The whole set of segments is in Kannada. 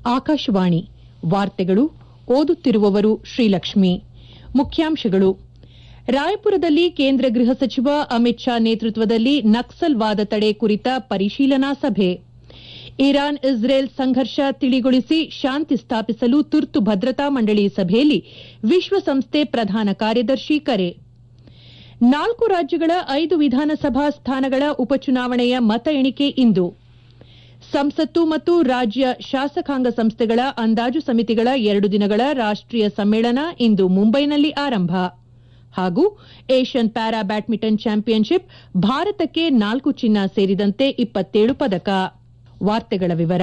ಆಕಾಶವಾಣಿ ವಾರ್ತೆಗಳು ಓದುತ್ತಿರುವವರು ಶ್ರೀಲಕ್ಷ್ಮಿ ಮುಖ್ಯಾಂಶಗಳು ರಾಯಪುರದಲ್ಲಿ ಕೇಂದ್ರ ಗೃಹ ಸಚಿವ ಅಮಿತ್ ಶಾ ನೇತೃತ್ವದಲ್ಲಿ ನಕ್ಸಲ್ ವಾದ ತಡೆ ಕುರಿತ ಪರಿಶೀಲನಾ ಸಭೆ ಇರಾನ್ ಇಸ್ರೇಲ್ ಸಂಘರ್ಷ ತಿಳಿಗೊಳಿಸಿ ಶಾಂತಿ ಸ್ಥಾಪಿಸಲು ತುರ್ತು ಭದ್ರತಾ ಮಂಡಳಿ ಸಭೆಯಲ್ಲಿ ವಿಶ್ವಸಂಸ್ಥೆ ಪ್ರಧಾನ ಕಾರ್ಯದರ್ಶಿ ಕರೆ ನಾಲ್ಕು ರಾಜ್ಯಗಳ ಐದು ವಿಧಾನಸಭಾ ಸ್ಥಾನಗಳ ಉಪಚುನಾವಣೆಯ ಮತ ಎಣಿಕೆ ಇಂದು ಸಂಸತ್ತು ಮತ್ತು ರಾಜ್ಯ ಶಾಸಕಾಂಗ ಸಂಸ್ಥೆಗಳ ಅಂದಾಜು ಸಮಿತಿಗಳ ಎರಡು ದಿನಗಳ ರಾಷ್ಟೀಯ ಸಮ್ಮೇಳನ ಇಂದು ಮುಂಬೈನಲ್ಲಿ ಆರಂಭ ಹಾಗೂ ಏಷ್ಯನ್ ಪ್ಯಾರಾ ಬ್ಯಾಡ್ಮಿಂಟನ್ ಚಾಂಪಿಯನ್ಶಿಪ್ ಭಾರತಕ್ಕೆ ನಾಲ್ಕು ಚಿನ್ನ ಸೇರಿದಂತೆ ಇಪ್ಪತ್ತೇಳು ಪದಕ ವಾರ್ತೆಗಳ ವಿವರ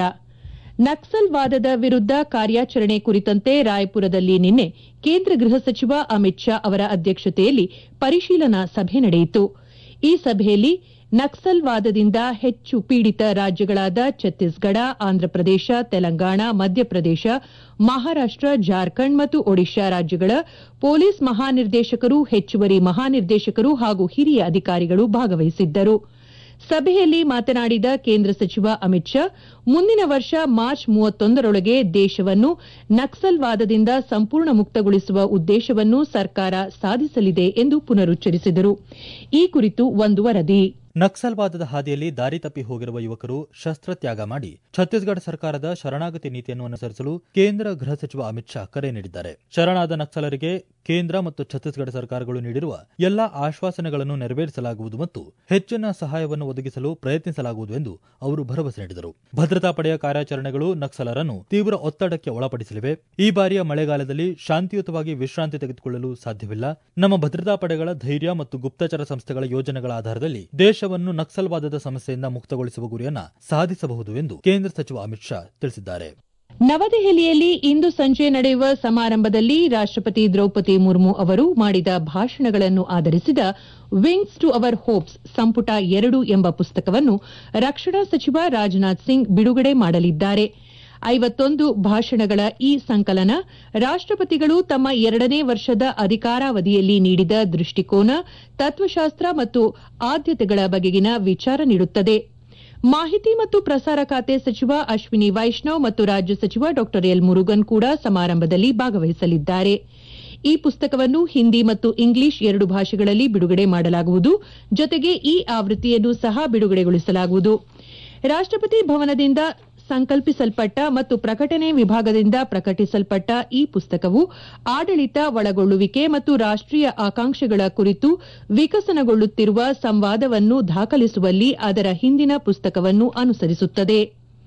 ನಕ್ಸಲ್ ವಾದದ ವಿರುದ್ದ ಕಾರ್ಯಾಚರಣೆ ಕುರಿತಂತೆ ರಾಯಪುರದಲ್ಲಿ ನಿನ್ನೆ ಕೇಂದ್ರ ಗೃಹ ಸಚಿವ ಅಮಿತ್ ಶಾ ಅವರ ಅಧ್ಯಕ್ಷತೆಯಲ್ಲಿ ಪರಿಶೀಲನಾ ಸಭೆ ನಡೆಯಿತು ಈ ಸಭೆಯಲ್ಲಿ ನಕ್ಸಲ್ ವಾದದಿಂದ ಹೆಚ್ಚು ಪೀಡಿತ ರಾಜ್ಯಗಳಾದ ಛತ್ತೀಸ್ಗಢ ಆಂಧ್ರಪ್ರದೇಶ ತೆಲಂಗಾಣ ಮಧ್ಯಪ್ರದೇಶ ಮಹಾರಾಷ್ಟ ಜಾರ್ಖಂಡ್ ಮತ್ತು ಒಡಿಶಾ ರಾಜ್ಯಗಳ ಪೊಲೀಸ್ ಮಹಾನಿರ್ದೇಶಕರು ಹೆಚ್ಚುವರಿ ಮಹಾನಿರ್ದೇಶಕರು ಹಾಗೂ ಹಿರಿಯ ಅಧಿಕಾರಿಗಳು ಭಾಗವಹಿಸಿದ್ದರು ಸಭೆಯಲ್ಲಿ ಮಾತನಾಡಿದ ಕೇಂದ್ರ ಸಚಿವ ಅಮಿತ್ ಶಾ ಮುಂದಿನ ವರ್ಷ ಮಾರ್ಚ್ ಮೂವತ್ತೊಂದರೊಳಗೆ ದೇಶವನ್ನು ನಕ್ಸಲ್ ವಾದದಿಂದ ಸಂಪೂರ್ಣ ಮುಕ್ತಗೊಳಿಸುವ ಉದ್ದೇಶವನ್ನು ಸರ್ಕಾರ ಸಾಧಿಸಲಿದೆ ಎಂದು ಪುನರುಚ್ಚರಿಸಿದರು ಈ ಕುರಿತು ಒಂದು ವರದಿ ನಕ್ಸಲ್ವಾದದ ಹಾದಿಯಲ್ಲಿ ದಾರಿ ತಪ್ಪಿ ಹೋಗಿರುವ ಯುವಕರು ಶಸ್ತ್ರತ್ಯಾಗ ಮಾಡಿ ಛತ್ತೀಸ್ಗಢ ಸರ್ಕಾರದ ಶರಣಾಗತಿ ನೀತಿಯನ್ನು ಅನುಸರಿಸಲು ಕೇಂದ್ರ ಗೃಹ ಸಚಿವ ಅಮಿತ್ ಶಾ ಕರೆ ನೀಡಿದ್ದಾರೆ ಶರಣಾದ ನಕ್ಸಲರಿಗೆ ಕೇಂದ್ರ ಮತ್ತು ಛತ್ತೀಸ್ಗಢ ಸರ್ಕಾರಗಳು ನೀಡಿರುವ ಎಲ್ಲಾ ಆಶ್ವಾಸನೆಗಳನ್ನು ನೆರವೇರಿಸಲಾಗುವುದು ಮತ್ತು ಹೆಚ್ಚಿನ ಸಹಾಯವನ್ನು ಒದಗಿಸಲು ಪ್ರಯತ್ನಿಸಲಾಗುವುದು ಎಂದು ಅವರು ಭರವಸೆ ನೀಡಿದರು ಭದ್ರತಾ ಪಡೆಯ ಕಾರ್ಯಾಚರಣೆಗಳು ನಕ್ಸಲರನ್ನು ತೀವ್ರ ಒತ್ತಡಕ್ಕೆ ಒಳಪಡಿಸಲಿವೆ ಈ ಬಾರಿಯ ಮಳೆಗಾಲದಲ್ಲಿ ಶಾಂತಿಯುತವಾಗಿ ವಿಶ್ರಾಂತಿ ತೆಗೆದುಕೊಳ್ಳಲು ಸಾಧ್ಯವಿಲ್ಲ ನಮ್ಮ ಭದ್ರತಾ ಪಡೆಗಳ ಧೈರ್ಯ ಮತ್ತು ಗುಪ್ತಚರ ಸಂಸ್ಥೆಗಳ ಯೋಜನೆಗಳ ಆಧಾರದಲ್ಲಿ ದೇಶವನ್ನು ನಕ್ಸಲ್ವಾದದ ಸಮಸ್ಯೆಯಿಂದ ಮುಕ್ತಗೊಳಿಸುವ ಗುರಿಯನ್ನ ಸಾಧಿಸಬಹುದು ಎಂದು ಕೇಂದ್ರ ಸಚಿವ ಅಮಿತ್ ಶಾ ತಿಳಿಸಿದ್ದಾರೆ ನವದೆಹಲಿಯಲ್ಲಿ ಇಂದು ಸಂಜೆ ನಡೆಯುವ ಸಮಾರಂಭದಲ್ಲಿ ರಾಷ್ಟಪತಿ ದ್ರೌಪದಿ ಮುರ್ಮು ಅವರು ಮಾಡಿದ ಭಾಷಣಗಳನ್ನು ಆಧರಿಸಿದ ವಿಂಗ್ಸ್ ಟು ಅವರ್ ಹೋಪ್ಸ್ ಸಂಪುಟ ಎರಡು ಎಂಬ ಪುಸ್ತಕವನ್ನು ರಕ್ಷಣಾ ಸಚಿವ ರಾಜನಾಥ್ ಸಿಂಗ್ ಬಿಡುಗಡೆ ಮಾಡಲಿದ್ದಾರೆ ಐವತ್ತೊಂದು ಭಾಷಣಗಳ ಈ ಸಂಕಲನ ರಾಷ್ಟಪತಿಗಳು ತಮ್ಮ ಎರಡನೇ ವರ್ಷದ ಅಧಿಕಾರಾವಧಿಯಲ್ಲಿ ನೀಡಿದ ದೃಷ್ಟಿಕೋನ ತತ್ವಶಾಸ್ತ್ರ ಮತ್ತು ಆದ್ಯತೆಗಳ ಬಗೆಗಿನ ವಿಚಾರ ನೀಡುತ್ತದೆ ಮಾಹಿತಿ ಮತ್ತು ಪ್ರಸಾರ ಖಾತೆ ಸಚಿವ ಅಶ್ವಿನಿ ವೈಷ್ಣವ್ ಮತ್ತು ರಾಜ್ಯ ಸಚಿವ ಡಾ ಎಲ್ ಮುರುಗನ್ ಕೂಡ ಸಮಾರಂಭದಲ್ಲಿ ಭಾಗವಹಿಸಲಿದ್ದಾರೆ ಈ ಪುಸ್ತಕವನ್ನು ಹಿಂದಿ ಮತ್ತು ಇಂಗ್ಲಿಷ್ ಎರಡು ಭಾಷೆಗಳಲ್ಲಿ ಬಿಡುಗಡೆ ಮಾಡಲಾಗುವುದು ಜೊತೆಗೆ ಈ ಆವೃತ್ತಿಯನ್ನು ಸಹ ಬಿಡುಗಡೆಗೊಳಿಸಲಾಗುವುದು ರಾಷ್ಟಪತಿ ಭವನದಿಂದ ಸಂಕಲ್ಪಿಸಲ್ಪಟ್ಟ ಮತ್ತು ಪ್ರಕಟಣೆ ವಿಭಾಗದಿಂದ ಪ್ರಕಟಿಸಲ್ಪಟ್ಟ ಈ ಪುಸ್ತಕವು ಆಡಳಿತ ಒಳಗೊಳ್ಳುವಿಕೆ ಮತ್ತು ರಾಷ್ಟೀಯ ಆಕಾಂಕ್ಷೆಗಳ ಕುರಿತು ವಿಕಸನಗೊಳ್ಳುತ್ತಿರುವ ಸಂವಾದವನ್ನು ದಾಖಲಿಸುವಲ್ಲಿ ಅದರ ಹಿಂದಿನ ಪುಸ್ತಕವನ್ನು ಅನುಸರಿಸುತ್ತದೆ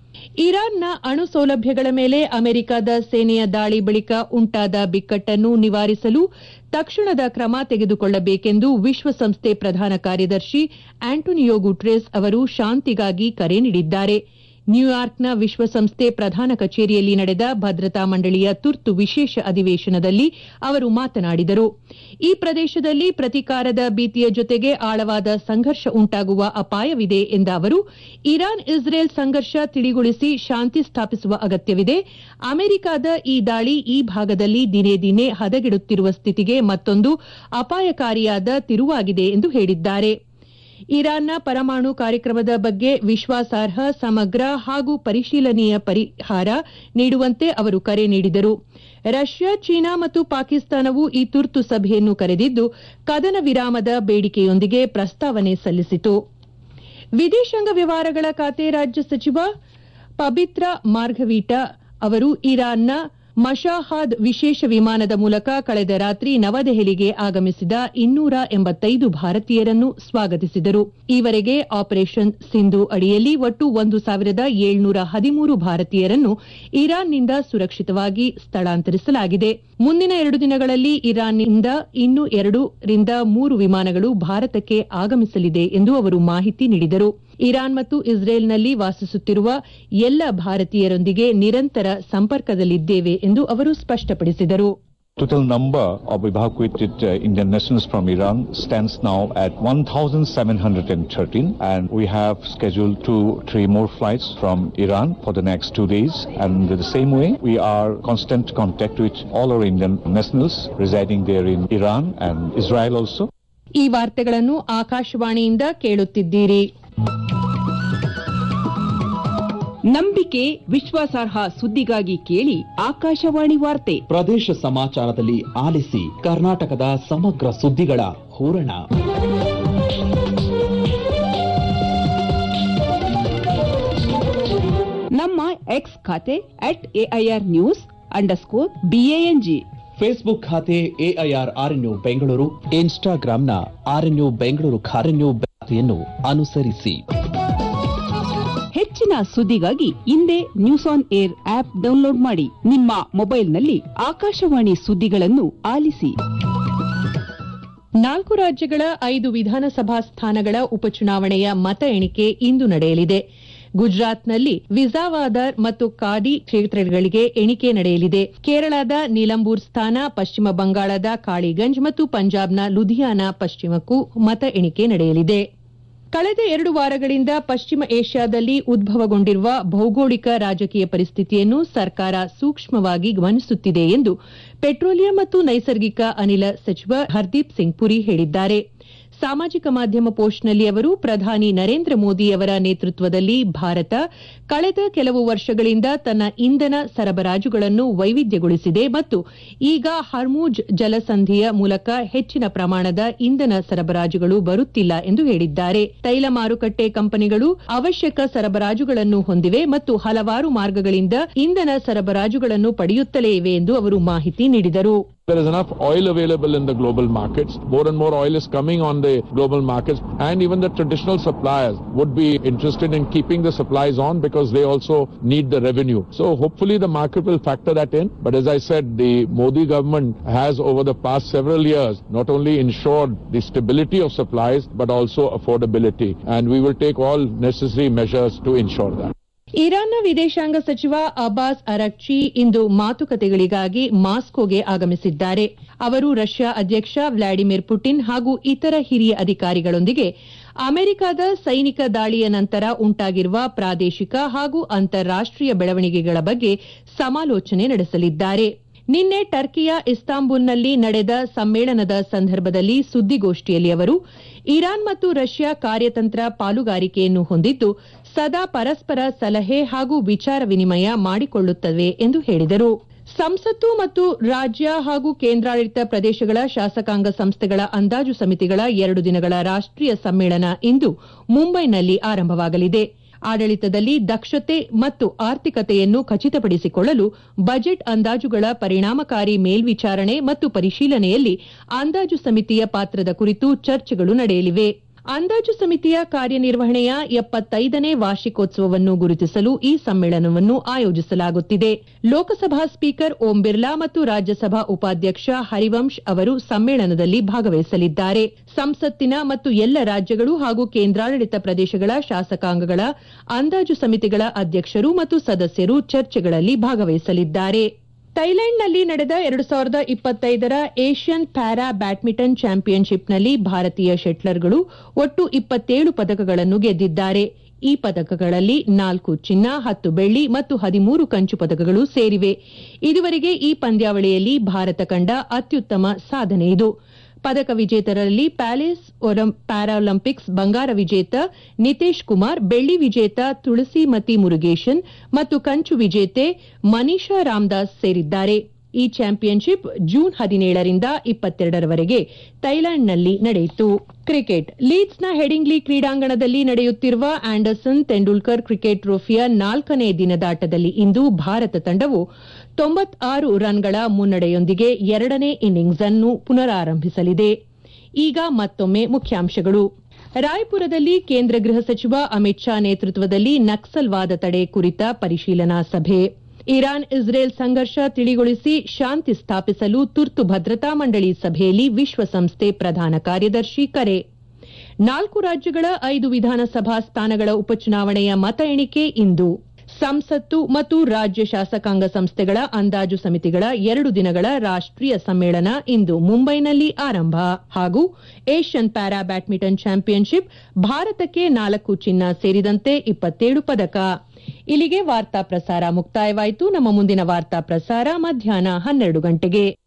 ಇರಾನ್ನ ಅಣು ಸೌಲಭ್ಯಗಳ ಮೇಲೆ ಅಮೆರಿಕದ ಸೇನೆಯ ದಾಳಿ ಬಳಿಕ ಉಂಟಾದ ಬಿಕ್ಕಟ್ಟನ್ನು ನಿವಾರಿಸಲು ತಕ್ಷಣದ ಕ್ರಮ ತೆಗೆದುಕೊಳ್ಳಬೇಕೆಂದು ವಿಶ್ವಸಂಸ್ಥೆ ಪ್ರಧಾನ ಕಾರ್ಯದರ್ಶಿ ಆಂಟೋನಿಯೋ ಗುಟ್ರೆಸ್ ಅವರು ಶಾಂತಿಗಾಗಿ ಕರೆ ನೀಡಿದ್ದಾರೆ ನ್ಯೂಯಾರ್ಕ್ನ ವಿಶ್ವಸಂಸ್ಥೆ ಪ್ರಧಾನ ಕಚೇರಿಯಲ್ಲಿ ನಡೆದ ಭದ್ರತಾ ಮಂಡಳಿಯ ತುರ್ತು ವಿಶೇಷ ಅಧಿವೇಶನದಲ್ಲಿ ಅವರು ಮಾತನಾಡಿದರು ಈ ಪ್ರದೇಶದಲ್ಲಿ ಪ್ರತೀಕಾರದ ಭೀತಿಯ ಜೊತೆಗೆ ಆಳವಾದ ಸಂಘರ್ಷ ಉಂಟಾಗುವ ಅಪಾಯವಿದೆ ಎಂದ ಅವರು ಇರಾನ್ ಇಸ್ರೇಲ್ ಸಂಘರ್ಷ ತಿಳಿಗೊಳಿಸಿ ಶಾಂತಿ ಸ್ಥಾಪಿಸುವ ಅಗತ್ಯವಿದೆ ಅಮೆರಿಕದ ಈ ದಾಳಿ ಈ ಭಾಗದಲ್ಲಿ ದಿನೇ ದಿನೇ ಹದಗೆಡುತ್ತಿರುವ ಸ್ಥಿತಿಗೆ ಮತ್ತೊಂದು ಅಪಾಯಕಾರಿಯಾದ ತಿರುವಾಗಿದೆ ಎಂದು ಹೇಳಿದ್ದಾರೆ ಇರಾನ್ನ ಪರಮಾಣು ಕಾರ್ಯಕ್ರಮದ ಬಗ್ಗೆ ವಿಶ್ವಾಸಾರ್ಹ ಸಮಗ್ರ ಹಾಗೂ ಪರಿಶೀಲನೀಯ ಪರಿಹಾರ ನೀಡುವಂತೆ ಅವರು ಕರೆ ನೀಡಿದರು ರಷ್ಯಾ ಚೀನಾ ಮತ್ತು ಪಾಕಿಸ್ತಾನವು ಈ ತುರ್ತು ಸಭೆಯನ್ನು ಕರೆದಿದ್ದು ಕದನ ವಿರಾಮದ ಬೇಡಿಕೆಯೊಂದಿಗೆ ಪ್ರಸ್ತಾವನೆ ಸಲ್ಲಿಸಿತು ವಿದೇಶಾಂಗ ವ್ಯವಹಾರಗಳ ಖಾತೆ ರಾಜ್ಯ ಸಚಿವ ಪಬಿತ್ರ ಮಾರ್ಘವೀಟ ಅವರು ಇರಾನ್ನ ಮಶಾಹಾದ್ ವಿಶೇಷ ವಿಮಾನದ ಮೂಲಕ ಕಳೆದ ರಾತ್ರಿ ನವದೆಹಲಿಗೆ ಆಗಮಿಸಿದ ಇನ್ನೂರ ಎಂಬತ್ತೈದು ಭಾರತೀಯರನ್ನು ಸ್ವಾಗತಿಸಿದರು ಈವರೆಗೆ ಆಪರೇಷನ್ ಸಿಂಧು ಅಡಿಯಲ್ಲಿ ಒಟ್ಟು ಒಂದು ಸಾವಿರದ ಏಳ್ನೂರ ಹದಿಮೂರು ಭಾರತೀಯರನ್ನು ಇರಾನ್ನಿಂದ ಸುರಕ್ಷಿತವಾಗಿ ಸ್ಥಳಾಂತರಿಸಲಾಗಿದೆ ಮುಂದಿನ ಎರಡು ದಿನಗಳಲ್ಲಿ ಇರಾನ್ನಿಂದ ಇನ್ನೂ ಎರಡರಿಂದ ಮೂರು ವಿಮಾನಗಳು ಭಾರತಕ್ಕೆ ಆಗಮಿಸಲಿದೆ ಎಂದು ಅವರು ಮಾಹಿತಿ ನೀಡಿದರು ಇರಾನ್ ಮತ್ತು ಇಸ್ರೇಲ್ನಲ್ಲಿ ವಾಸಿಸುತ್ತಿರುವ ಎಲ್ಲ ಭಾರತೀಯರೊಂದಿಗೆ ನಿರಂತರ ಸಂಪರ್ಕದಲ್ಲಿದ್ದೇವೆ ಎಂದು ಅವರು ಸ್ಪಷ್ಟಪಡಿಸಿದರು Total number of evacuated uh, Indian nationals from Iran stands now at 1,713 and we have scheduled two, three more flights from Iran for the next two days and the same way we are constant contact with all our Indian nationals residing there in Iran and Israel also. ಈ ವಾರ್ತೆಗಳನ್ನು ಆಕಾಶವಾಣಿಯಿಂದ ಕೇಳುತ್ತಿದ್ದೀರಿ ನಂಬಿಕೆ ವಿಶ್ವಾಸಾರ್ಹ ಸುದ್ದಿಗಾಗಿ ಕೇಳಿ ಆಕಾಶವಾಣಿ ವಾರ್ತೆ ಪ್ರದೇಶ ಸಮಾಚಾರದಲ್ಲಿ ಆಲಿಸಿ ಕರ್ನಾಟಕದ ಸಮಗ್ರ ಸುದ್ದಿಗಳ ಹೂರಣ ನಮ್ಮ ಎಕ್ಸ್ ಖಾತೆ at AIR news underscore BANG Facebook ಖಾತೆ ಎಐಆರ್ ಆರ್ಎನ್ಯು ಬೆಂಗಳೂರು ಇನ್ಸ್ಟಾಗ್ರಾಂನ ಆರ್ಎನ್ಯು ಬೆಂಗಳೂರು ಖಾರೆನ್ಯು ಖಾತೆಯನ್ನು ಅನುಸರಿಸಿ ಹೆಚ್ಚಿನ ಸುದ್ದಿಗಾಗಿ ಹಿಂದೆ news on air app download ಮಾಡಿ ನಿಮ್ಮ ಮೊಬೈಲ್ನಲ್ಲಿ ಆಕಾಶವಾಣಿ ಸುದ್ದಿಗಳನ್ನು ಆಲಿಸಿ ನಾಲ್ಕು ರಾಜ್ಯಗಳ ಐದು ವಿಧಾನಸಭಾ ಸ್ಥಾನಗಳ ಉಪಚುನಾವಣೆಯ ಮತ ಎಣಿಕೆ ಇಂದು ನಡೆಯಲಿದೆ ಗುಜರಾತ್ನಲ್ಲಿ ವಿಜಾವಾದರ್ ಮತ್ತು ಕಾದಿ ಕ್ಷೇತ್ರಗಳಿಗೆ ಎಣಿಕೆ ನಡೆಯಲಿದೆ ಕೇರಳದ ನೀಲಂಬೂರ್ ಸ್ಥಾನ ಪಶ್ಚಿಮ ಬಂಗಾಳದ ಕಾಳಿಗಂಜ್ ಮತ್ತು ಪಂಜಾಬ್ನ ಲುಧಿಯಾನ ಪಶ್ಚಿಮಕ್ಕೂ ಮತ ಎಣಿಕೆ ನಡೆಯಲಿದೆ ಕಳೆದ ಎರಡು ವಾರಗಳಿಂದ ಪಶ್ಚಿಮ ಏಷ್ಯಾದಲ್ಲಿ ಉದ್ಭವಗೊಂಡಿರುವ ಭೌಗೋಳಿಕ ರಾಜಕೀಯ ಪರಿಸ್ಥಿತಿಯನ್ನು ಸರ್ಕಾರ ಸೂಕ್ಷ್ಮವಾಗಿ ಗಮನಿಸುತ್ತಿದೆ ಎಂದು ಪೆಟ್ರೋಲಿಯಂ ಮತ್ತು ನೈಸರ್ಗಿಕ ಅನಿಲ ಸಚಿವ ಹರ್ದೀಪ್ ಸಿಂಗ್ ಪುರಿ ಹೇಳಿದ್ದಾರೆ ಸಾಮಾಜಿಕ ಮಾಧ್ಯಮ ಪೋಸ್ಟ್ನಲ್ಲಿ ಅವರು ಪ್ರಧಾನಿ ನರೇಂದ್ರ ಮೋದಿ ಅವರ ನೇತೃತ್ವದಲ್ಲಿ ಭಾರತ ಕಳೆದ ಕೆಲವು ವರ್ಷಗಳಿಂದ ತನ್ನ ಇಂಧನ ಸರಬರಾಜುಗಳನ್ನು ವೈವಿಧ್ಯಗೊಳಿಸಿದೆ ಮತ್ತು ಈಗ ಹರ್ಮೂಜ್ ಜಲಸಂಧಿಯ ಮೂಲಕ ಹೆಚ್ಚಿನ ಪ್ರಮಾಣದ ಇಂಧನ ಸರಬರಾಜುಗಳು ಬರುತ್ತಿಲ್ಲ ಎಂದು ಹೇಳಿದ್ದಾರೆ ತೈಲ ಮಾರುಕಟ್ಟೆ ಕಂಪನಿಗಳು ಅವಶ್ಯಕ ಸರಬರಾಜುಗಳನ್ನು ಹೊಂದಿವೆ ಮತ್ತು ಹಲವಾರು ಮಾರ್ಗಗಳಿಂದ ಇಂಧನ ಸರಬರಾಜುಗಳನ್ನು ಪಡೆಯುತ್ತಲೇ ಇವೆ ಎಂದು ಅವರು ಮಾಹಿತಿ ನೀಡಿದರು There is enough oil available in the global markets. More and more oil is coming on the global markets and even the traditional suppliers would be interested in keeping the supplies on because they also need the revenue. So hopefully the market will factor that in. But as I said, the Modi government has over the past several years not only ensured the stability of supplies but also affordability. And we will take all necessary measures to ensure that. ಇರಾನ್ನ ವಿದೇಶಾಂಗ ಸಚಿವ ಅಬ್ಬಾಸ್ ಅರಕ್ಚಿ ಇಂದು ಮಾತುಕತೆಗಳಿಗಾಗಿ ಮಾಸ್ಕೋಗೆ ಆಗಮಿಸಿದ್ದಾರೆ ಅವರು ರಷ್ಯಾ ಅಧ್ಯಕ್ಷ ವ್ಲಾಡಿಮಿರ್ ಪುಟಿನ್ ಹಾಗೂ ಇತರ ಹಿರಿಯ ಅಧಿಕಾರಿಗಳೊಂದಿಗೆ ಅಮೆರಿಕದ ಸೈನಿಕ ದಾಳಿಯ ನಂತರ ಉಂಟಾಗಿರುವ ಪ್ರಾದೇಶಿಕ ಹಾಗೂ ಅಂತಾರಾಷ್ಟೀಯ ಬೆಳವಣಿಗೆಗಳ ಬಗ್ಗೆ ಸಮಾಲೋಚನೆ ನಡೆಸಲಿದ್ದಾರೆ ನಿನ್ನೆ ಟರ್ಕಿಯ ಇಸ್ತಾಂಬುಲ್ನಲ್ಲಿ ನಡೆದ ಸಮ್ಮೇಳನದ ಸಂದರ್ಭದಲ್ಲಿ ಸುದ್ದಿಗೋಷ್ಠಿಯಲ್ಲಿ ಅವರು ಇರಾನ್ ಮತ್ತು ರಷ್ಯಾ ಕಾರ್ಯತಂತ್ರ ಪಾಲುಗಾರಿಕೆಯನ್ನು ಹೊಂದಿದ್ದು ಸದಾ ಪರಸ್ಪರ ಸಲಹೆ ಹಾಗೂ ವಿಚಾರ ವಿನಿಮಯ ಮಾಡಿಕೊಳ್ಳುತ್ತವೆ ಎಂದು ಹೇಳಿದರು ಸಂಸತ್ತು ಮತ್ತು ರಾಜ್ಯ ಹಾಗೂ ಕೇಂದ್ರಾಡಳಿತ ಪ್ರದೇಶಗಳ ಶಾಸಕಾಂಗ ಸಂಸ್ಥೆಗಳ ಅಂದಾಜು ಸಮಿತಿಗಳ ಎರಡು ದಿನಗಳ ರಾಷ್ಟೀಯ ಸಮ್ಮೇಳನ ಇಂದು ಮುಂಬೈನಲ್ಲಿ ಆರಂಭವಾಗಲಿದೆ ಆಡಳಿತದಲ್ಲಿ ದಕ್ಷತೆ ಮತ್ತು ಆರ್ಥಿಕತೆಯನ್ನು ಖಚಿತಪಡಿಸಿಕೊಳ್ಳಲು ಬಜೆಟ್ ಅಂದಾಜುಗಳ ಪರಿಣಾಮಕಾರಿ ಮೇಲ್ವಿಚಾರಣೆ ಮತ್ತು ಪರಿಶೀಲನೆಯಲ್ಲಿ ಅಂದಾಜು ಸಮಿತಿಯ ಪಾತ್ರದ ಕುರಿತು ಚರ್ಚೆಗಳು ನಡೆಯಲಿವೆ ಅಂದಾಜು ಸಮಿತಿಯ ಕಾರ್ಯನಿರ್ವಹಣೆಯ ಎಪ್ಪತ್ತೈದನೇ ವಾರ್ಷಿಕೋತ್ಸವವನ್ನು ಗುರುತಿಸಲು ಈ ಸಮ್ಮೇಳನವನ್ನು ಆಯೋಜಿಸಲಾಗುತ್ತಿದೆ ಲೋಕಸಭಾ ಸ್ಪೀಕರ್ ಓಂ ಬಿರ್ಲಾ ಮತ್ತು ರಾಜ್ಯಸಭಾ ಉಪಾಧ್ಯಕ್ಷ ಹರಿವಂಶ್ ಅವರು ಸಮ್ಮೇಳನದಲ್ಲಿ ಭಾಗವಹಿಸಲಿದ್ದಾರೆ ಸಂಸತ್ತಿನ ಮತ್ತು ಎಲ್ಲ ರಾಜ್ಯಗಳು ಹಾಗೂ ಕೇಂದ್ರಾಡಳಿತ ಪ್ರದೇಶಗಳ ಶಾಸಕಾಂಗಗಳ ಅಂದಾಜು ಸಮಿತಿಗಳ ಅಧ್ಯಕ್ಷರು ಮತ್ತು ಸದಸ್ಯರು ಚರ್ಚೆಗಳಲ್ಲಿ ಭಾಗವಹಿಸಲಿದ್ದಾರೆ ಥೈಲ್ಯಾಂಡ್ನಲ್ಲಿ ನಡೆದ ಎರಡು ಸಾವಿರದ ಇಪ್ಪತ್ತೈದರ ಏಷ್ಯನ್ ಪ್ಯಾರಾ ಬ್ಯಾಡ್ಮಿಂಟನ್ ಚಾಂಪಿಯನ್ಶಿಪ್ನಲ್ಲಿ ಭಾರತೀಯ ಶೆಟ್ಲರ್ಗಳು ಒಟ್ಟು ಇಪ್ಪತ್ತೇಳು ಪದಕಗಳನ್ನು ಗೆದ್ದಿದ್ದಾರೆ ಈ ಪದಕಗಳಲ್ಲಿ ನಾಲ್ಕು ಚಿನ್ನ ಹತ್ತು ಬೆಳ್ಳಿ ಮತ್ತು ಹದಿಮೂರು ಕಂಚು ಪದಕಗಳು ಸೇರಿವೆ ಇದುವರೆಗೆ ಈ ಪಂದ್ಯಾವಳಿಯಲ್ಲಿ ಭಾರತ ಕಂಡ ಅತ್ಯುತ್ತಮ ಸಾಧನೆ ಇದು ಪದಕ ವಿಜೇತರಲ್ಲಿ ಪ್ಯಾಲೇಸ್ ಪ್ಯಾರಾಲಿಂಪಿಕ್ಸ್ ಬಂಗಾರ ವಿಜೇತ ನಿತೇಶ್ ಕುಮಾರ್ ಬೆಳ್ಳಿ ವಿಜೇತ ತುಳಸಿಮತಿ ಮುರುಗೇಶನ್ ಮತ್ತು ಕಂಚು ವಿಜೇತೆ ಮನೀಷಾ ರಾಮದಾಸ್ ಸೇರಿದ್ದಾರೆ ಈ ಚಾಂಪಿಯನ್ಶಿಪ್ ಜೂನ್ ಹದಿನೇಳರಿಂದ ಇಪ್ಪತ್ತೆರಡರವರೆಗೆ ಥೈಲ್ಯಾಂಡ್ನಲ್ಲಿ ನಡೆಯಿತು ಕ್ರಿಕೆಟ್ ಲೀಡ್ಸ್ನ ಹೆಡಿಂಗ್ಲಿ ಕ್ರೀಡಾಂಗಣದಲ್ಲಿ ನಡೆಯುತ್ತಿರುವ ಆಂಡರ್ಸನ್ ತೆಂಡೂಲ್ಕರ್ ಕ್ರಿಕೆಟ್ ಟ್ರೋಫಿಯ ನಾಲ್ಕನೇ ದಿನದಾಟದಲ್ಲಿ ಇಂದು ಭಾರತ ತಂಡವು ತೊಂಬತ್ತಾರು ರನ್ಗಳ ಮುನ್ನಡೆಯೊಂದಿಗೆ ಎರಡನೇ ಇನ್ನಿಂಗ್ಸ್ ಅನ್ನು ಪುನರಾರಂಭಿಸಲಿದೆ ಈಗ ಮತ್ತೊಮ್ಮೆ ಮುಖ್ಯಾಂಶಗಳು ರಾಯ್ಪುರದಲ್ಲಿ ಕೇಂದ್ರ ಗೃಹ ಸಚಿವ ಅಮಿತ್ ಶಾ ನೇತೃತ್ವದಲ್ಲಿ ನಕ್ಸಲ್ವಾದ ತಡೆ ಕುರಿತ ಪರಿಶೀಲನಾ ಸಭೆ ಇರಾನ್ ಇಸ್ರೇಲ್ ಸಂಘರ್ಷ ತಿಳಿಗೊಳಿಸಿ ಶಾಂತಿ ಸ್ಥಾಪಿಸಲು ತುರ್ತು ಭದ್ರತಾ ಮಂಡಳಿ ಸಭೆಯಲ್ಲಿ ವಿಶ್ವಸಂಸ್ಥೆ ಪ್ರಧಾನ ಕಾರ್ಯದರ್ಶಿ ಕರೆ ನಾಲ್ಕು ರಾಜ್ಯಗಳ ಐದು ವಿಧಾನಸಭಾ ಸ್ಥಾನಗಳ ಉಪಚುನಾವಣೆಯ ಮತ ಎಣಿಕೆ ಇಂದು ಸಂಸತ್ತು ಮತ್ತು ರಾಜ್ಯ ಶಾಸಕಾಂಗ ಸಂಸ್ಥೆಗಳ ಅಂದಾಜು ಸಮಿತಿಗಳ ಎರಡು ದಿನಗಳ ರಾಷ್ಟೀಯ ಸಮ್ಮೇಳನ ಇಂದು ಮುಂಬೈನಲ್ಲಿ ಆರಂಭ ಹಾಗೂ ಏಷ್ಯನ್ ಪ್ಯಾರಾ ಬ್ಯಾಡ್ಮಿಂಟನ್ ಚಾಂಪಿಯನ್ಶಿಪ್ ಭಾರತಕ್ಕೆ ನಾಲ್ಕು ಚಿನ್ನ ಸೇರಿದಂತೆ ಇಪ್ಪತ್ತೇಳು ಪದಕ ಇಲ್ಲಿಗೆ ವಾರ್ತಾ ಪ್ರಸಾರ ಮುಕ್ತಾಯವಾಯಿತು ನಮ್ಮ ಮುಂದಿನ ವಾರ್ತಾ ಪ್ರಸಾರ ಮಧ್ಯಾಹ್ನ ಹನ್ನೆರಡು ಗಂಟೆಗೆ